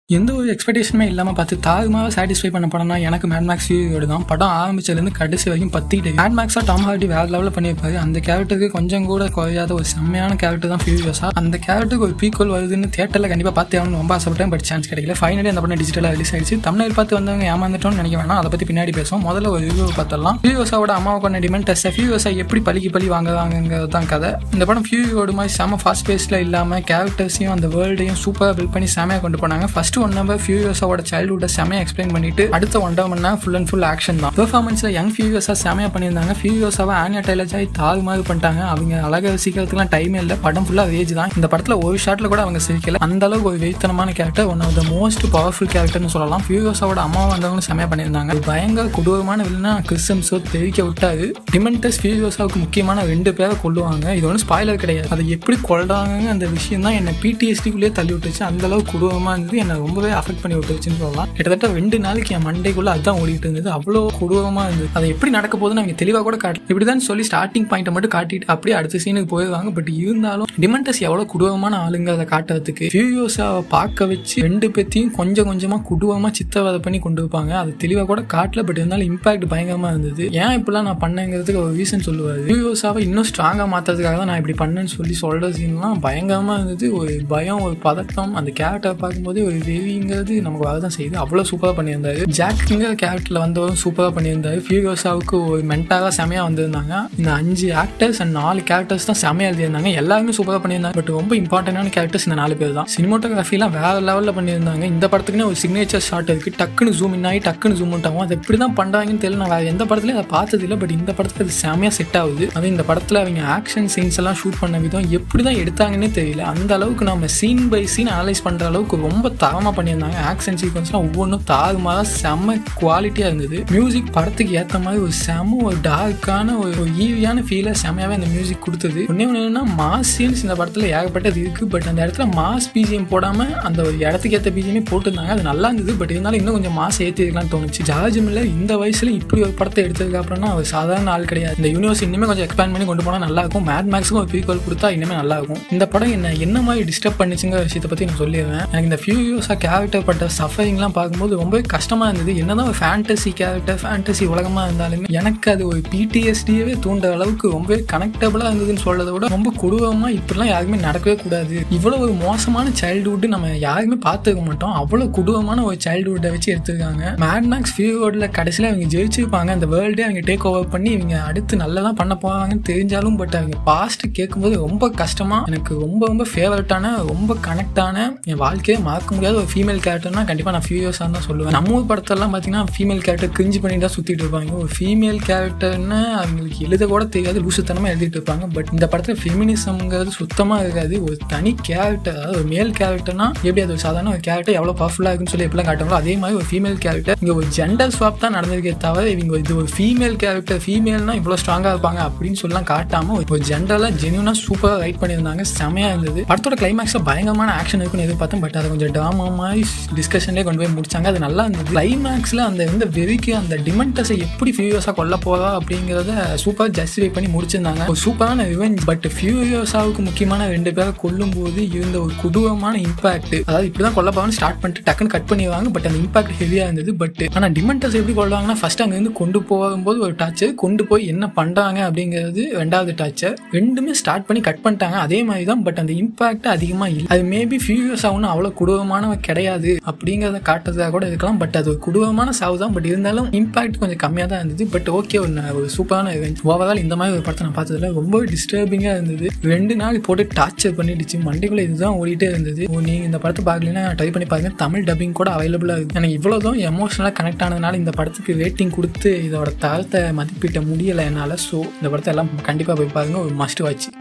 எந்த ஒரு எக்ஸ்பெக்டேஷனுமே இல்லாமல் பார்த்து தாகமாக சாட்டிஸ்ஃபை பண்ண படம்னா எனக்கு மேட் மேக்ஸ் ஃபியூரியோட தான் படம் ஆரம்பிச்சதுலேருந்து கடைசி வரைக்கும் பத்திட்டு மேட் மேக்ஸாக டாம் ஹார்டி வேற லெவலில் பண்ணியிருப்பாரு அந்த கேரக்டருக்கு கொஞ்சம் கூட குறையாத ஒரு செம்மையான கேரக்டர் தான் ஃபியூரியஸா அந்த கேரக்டருக்கு ஒரு பீக்குவல் வருதுன்னு தேட்டரில் கண்டிப்பாக பார்த்து ஆகணும்னு ரொம்ப ஆசைப்பட்டேன் பட் சான்ஸ் கிடைக்கல ஃபைனலி அந்த படம் டிஜிட்டலாக ரிலீஸ் ஆயிடுச்சு தமிழில் பார்த்து வந்தவங்க ஏமாந்துட்டோம்னு நினைக்க வேணாம் அதை பற்றி பின்னாடி பேசுவோம் முதல்ல ஒரு ரிவ்யூ பார்த்தலாம் ஃபியூரியோஸாவோட அம்மாவை கொண்ட டிமெண்ட் டெஸ்ட் ஃபியூரியோஸா எப்படி பலிக்கு பலி வாங்குறாங்கிறது தான் கதை இந்த படம் ஃபியூரியோட மாதிரி செம ஃபாஸ்ட் பேஸில் இல்லாமல் கேரக்டர்ஸையும் அந்த வேர்ல்டையும் சூப்பராக பில்ட் பண்ணி செமையாக கொண்டு போனாங்க ஃபர்ஸ்ட் ஒன் நம்பர் ஃபியூரியோஸாவோட சைல்ட்ஹுட்டை செமையாக எக்ஸ்பிளைன் பண்ணிட்டு அடுத்த ஒன் மணி நேரம் ஃபுல் அண்ட் ஃபுல் ஆக்ஷன் தான் பெர்ஃபார்மன்ஸில் யங் ஃபியூரியோஸாக செமையாக பண்ணியிருந்தாங்க ஃபியூரியோஸாவை ஆனியா டைலர் ஆகி தாறு மாதிரி பண்ணிட்டாங்க அவங்க அழகாக சீக்கிரத்துக்குலாம் டைமே இல்லை படம் ஃபுல்லாக வேஜ் தான் இந்த படத்தில் ஒரு ஷாட்டில் கூட அவங்க சிரிக்கல அந்த அளவுக்கு ஒரு வெயித்தனமான character one of the most powerful கேரக்டர்னு சொல்லலாம் ஃபியூரியோஸாவோட அம்மா வந்தவங்களும் செமையாக பண்ணியிருந்தாங்க ஒரு பயங்கர கொடூரமான வில்லனா கிறிஸ்டம் சோ தெரிவிக்க விட்டாரு டிமெண்டஸ் ஃபியூரியோஸாவுக்கு முக்கியமான ரெண்டு பேரை கொல்லுவாங்க இது ஒன்றும் ஸ்பாய்லர் கிடையாது அதை எப்படி கொள்றாங்க அந்த விஷயம் தான் என்னை பிடிஎஸ்டிக்குள்ளேயே தள்ளி விட்டுச்சு அந்த அளவுக்கு கொடூரமாக இருந்தது என்னை ரொம்பவே அஃபெக்ட் பண்ணி விட்டுருச்சுன்னு சொல்லலாம் கிட்டத்தட்ட ரெண்டு நாளைக்கு என் மண்டைக்குள்ள அதான் ஓடிட்டு இருந்தது அவ்வளோ கொடூரமாக இருந்தது அதை எப்படி நடக்க போகுதுன்னு அவங்க தெளிவாக கூட காட்டு இப்படிதான் சொல்லி ஸ்டார்டிங் பாயிண்ட்டை மட்டும் காட்டிட்டு அப்படியே அடுத்த சீனுக்கு போயிடுவாங்க பட் இருந்தாலும் டிமெண்டஸ் எவ்வளோ கொடூரமான ஆளுங்க அதை காட்டுறதுக்கு ஃபியூரியோஸாவை பார்க்க வச்சு ரெண்டு பேத்தையும் கொஞ்சம் கொஞ்சமாக கொடூரமாக சித்தவதை பண்ணி கொண்டு வைப்பாங்க அது தெளிவாக கூட காட்டல பட் இருந்தாலும் இம்பாக்ட் பயங்கரமாக இருந்தது ஏன் இப்படிலாம் நான் பண்ணேங்கிறதுக்கு ஒரு ரீசன் சொல்லுவார் ஃபியூரியோஸாவை இன்னும் ஸ்ட்ராங்காக மாற்றுறதுக்காக தான் நான் இப்படி பண்ணேன்னு சொல்லி சொல்கிற சீன்லாம் பயங்கரமாக இருந்தது ஒரு பயம் ஒரு பதட்டம் அந்த கேரக்டர் பார்க்கும்போது ஒரு வெறிங்கிறது நமக்கு வரதான் செய்யுது அவ்வளோ சூப்பராக பண்ணியிருந்தாரு ஜாக்குங்கிற கேரக்டரில் வந்தவரும் சூப்பராக பண்ணியிருந்தாரு ஃபியூரியோஸாவுக்கு ஒரு மென்டாக செமையாக வந்திருந்தாங்க இந்த அஞ்சு ஆக்டர்ஸ் அண்ட் நாலு கேரக்டர்ஸ் தான் செமையாக எழுதியிருந்தாங்க எல்லாருமே சூப்பராக பண்ணியிருந்தாங்க பட் ரொம்ப இம்பார்ட்டண்டான கேரக்டர்ஸ் இந்த நாலு பேர் தான் சினிமோட்டோகிராஃபிலாம் வேற லெவலில் பண்ணியிருந்தாங்க இந்த படத்துக்குன்னு ஒரு சிக்னேச்சர் ஷாட் இருக்குது டக்குன்னு ஜூம் இன் ஆகி டக்குன்னு ஜூம் அவுட் ஆகும் அது எப்படி தான் பண்ணுறாங்கன்னு தெரியல நான் வேறு எந்த படத்துலையும் அதை பார்த்தது இல்லை பட் இந்த படத்துக்கு அது செமையாக செட் ஆகுது அது இந்த படத்தில் அவங்க ஆக்ஷன் சீன்ஸ் எல்லாம் ஷூட் பண்ண விதம் எப்படி தான் எடுத்தாங்கன்னே தெரியல அந்த அளவுக்கு நம்ம சீன் பை சீன் அனலைஸ் பண்ணுற அளவுக்கு ரொம்ப தரமாக பண்ணியிருந்தாங்க ஆக்ஷன் சீக்வன்ஸ்லாம் ஒவ்வொன்றும் தாறுமாறாக செம்ம குவாலிட்டியாக இருந்தது மியூசிக் படத்துக்கு ஏற்ற மாதிரி ஒரு செம ஒரு டார்க்கான ஒரு ஈவியான ஃபீலை செமையாகவே அந்த மியூசிக் கொடுத்தது ஒன்றே ஒன்று என்னன்னா மாஸ் சீன்ஸ் இந்த படத்தில் ஏகப்பட்டது இருக்குது பட் அந்த இடத்துல மாஸ் பிஜிஎம் போடாமல் அந்த ஒரு இடத்துக்கு ஏற்ற பிஜிஎமே போட்டிருந்தாங்க அது நல்லா இருந்தது பட் இருந்தாலும் இன்னும் கொஞ்சம் மாஸ் ஏற்றிருக்கலாம்னு தோணுச்சு ஜார்ஜ் மில்லர் இந்த வயசுல இப்படி ஒரு படத்தை எடுத்ததுக்கு அப்புறம்னா அவர் சாதாரண ஆள் கிடையாது இந்த யூனிவர்ஸ் இன்னுமே கொஞ்சம் எக்ஸ்பேண்ட் பண்ணி கொண்டு போனால் நல்லா இருக்கும் மேட் மேக்ஸுக்கும் ஒரு பீக்வல் கொடுத்தா இன்னுமே நல்லா இருக்கும் இந்த படம் என்ன என்ன மாதிரி டிஸ்டர்ப் பண்ணிச்சுங்கிற விஷயத்தை பற்றி நான் சொல்லிடுவேன் எனக்கு இந்த ஃபியூ இயர்ஸாக கேரக்டர் பட்ட சஃபரிங்லாம் பார்க்கும்போது ரொம்பவே கஷ்டமாக இருந்தது என்னதான் ஒரு ஃபேண்டசி கேரக்டர் ஃபேண்டசி உலகமாக இருந்தாலுமே எனக்கு அது ஒரு பிடிஎஸ்டியவே தூண்ட அளவுக்கு ரொம்பவே கனெக்டபுளாக இருந்ததுன்னு சொல்றதை விட ரொம்ப கொடூரமாக இப்படிலாம் யாருமே நடக்கவே கூடாது இவ்வளோ ஒரு மோசமான சைல்டுஹுட் நம்ம யாருமே பார்த்துக்க மாட்டோம் அவ்வளோ கொடூரமான ஒரு சைல்டுஹுட்டை வச்சு எடுத்திருக்காங்க மேட் மேக்ஸ் ஃபியூவோர்டில் கடைசியில் அவங்க ஜெயிச்சிருப்பாங்க அந்த வேர்ல்டே அவங்க டேக் ஓவர் பண்ணி இவங்க அடுத்து நல்லதான் பண்ண போவாங்கன்னு தெரிஞ்சாலும் பட் அவங்க பாஸ்ட் கேட்கும்போது ரொம்ப கஷ்டமாக எனக்கு ரொம்ப ரொம்ப ஃபேவரட்டான ரொம்ப கனெக்டான என் வாழ்க்கையே மறக்க முடியாத ஒரு ஃபீமேல் கேரக்டர்னா கண்டிப்பாக நான் ஃபியூ இயர்ஸாக தான் சொல்லுவேன் நம்ம ஊர் படத்தெல்லாம் பார்த்தீங்கன்னா ஃபீமேல் கேரக்டர் கிரிஞ்சு பண்ணி தான் சுற்றிட்டு இருப்பாங்க ஒரு ஃபீமேல் கேரக்டர்னு அவங்களுக்கு எழுத கூட தெரியாது லூசுத்தனமாக எழுதிட்டு இருப்பாங்க பட் இந்த படத்தில் ஃபெமினிசம்ங்கிறது சுத்தமாக இருக்காது ஒரு தனி கேரக்டர் அதாவது ஒரு மேல் கேரக்டர்னா எப்படி அது ஒரு சாதாரண ஒரு கேரக்டர் எவ்வளோ பவர்ஃபுல்லாக இருக்குன்னு சொல்லி எப்படிலாம் காட்டுவாங்களோ அதே மாதிரி ஒரு ஃபீமேல் கேரக்டர் இங்கே ஒரு ஜெண்டர் ஸ்வாப் தான் நடந்திருக்கே தவிர இவங்க இது ஒரு ஃபீமேல் கேரக்டர் ஃபீமேல்னா இவ்வளோ ஸ்ட்ராங்காக இருப்பாங்க அப்படின்னு சொல்லலாம் காட்டாமல் ஒரு ஜென்ரலாக ஜென்யூனாக சூப்பராக ரைட் பண்ணியிருந்தாங்க செமையாக இருந்தது படத்தோட கிளைமேக்ஸில் பயங்கரமான ஆக்ஷன் இருக்குன்னு எதிர்பார்த்தேன் பட் அதை கொஞ்சம் ட்ராமா மாதிரி டிஸ்கஷன்லேயே கொண்டு போய் முடிச்சாங்க அது நல்லா இருந்தது கிளைமேக்ஸில் அந்த இந்த வெறிக்கு அந்த டிமெண்டஸை எப்படி ஃபியூரியஸாக கொல்ல போதா அப்படிங்கிறத சூப்பராக ஜஸ்டிஃபை பண்ணி முடிச்சிருந்தாங்க ஒரு சூப்பரான ரிவெஞ்ச் பட் ஃபியூரியஸாவுக்கு முக்கியமான ரெண்டு பேரை கொல்லும் போது இருந்த ஒரு கொடூரமான இம்பாக்ட் அதாவது இப்படி தான் கொல்ல போவான்னு ஸ்டார்ட் பண்ணிட்டு டக்குன்னு கட் பண்ணிடுவாங்க பட் அந்த இம்பாக்ட் ஹெவியாக இருந்தது பட் ஆனால் டிமெண்டஸ் எப்படி கொள்வாங்கன்னா ஃபர்ஸ்ட் அங்கேருந்து கொண்டு போகும்போது ஒரு டார்ச்சர் கொண்டு போய் என்ன பண்ணுறாங்க அப்படிங்கிறது ரெண்டாவது டார்ச்சர் ரெண்டுமே ஸ்டார்ட் பண்ணி கட் பண்ணிட்டாங்க அதே மாதிரி தான் பட் அந்த இம்பாக்ட் அதிகமாக இல்லை அது மேபி ஃபியூரியஸ் ஆகணும் அவ்வளோ கொடூரமானவ கிடையாது அப்படிங்கிறத காட்டுறதாக கூட இருக்கலாம் பட் அது ஒரு கொடூரமான சாவு தான் பட் இருந்தாலும் இம்பாக்ட் கொஞ்சம் கம்மியாக தான் இருந்தது பட் ஓகே ஒரு ஒரு சூப்பரான இவெண்ட் ஓவரால் இந்த மாதிரி ஒரு படத்தை நான் பார்த்ததுல ரொம்ப டிஸ்டர்பிங்காக இருந்தது ரெண்டு நாள் போட்டு டார்ச்சர் பண்ணிடுச்சு மண்டைக்குள்ள இதுதான் ஓடிட்டே இருந்தது நீங்கள் இந்த படத்தை பார்க்கலன்னா ட்ரை பண்ணி பாருங்க தமிழ் டப்பிங் கூட அவைலபிளாக இருக்குது எனக்கு இவ்வளோதான் எமோஷனலாக கனெக்ட் ஆனதுனால இந்த படத்துக்கு ரேட்டிங் கொடுத்து இதோட தரத்தை மதிப்பிட்ட முடியலை என்னால் ஸோ இந்த படத்தை எல்லாம் கண்டிப்பாக போய் பாருங்க ஒரு மஸ்ட் வாட்ச்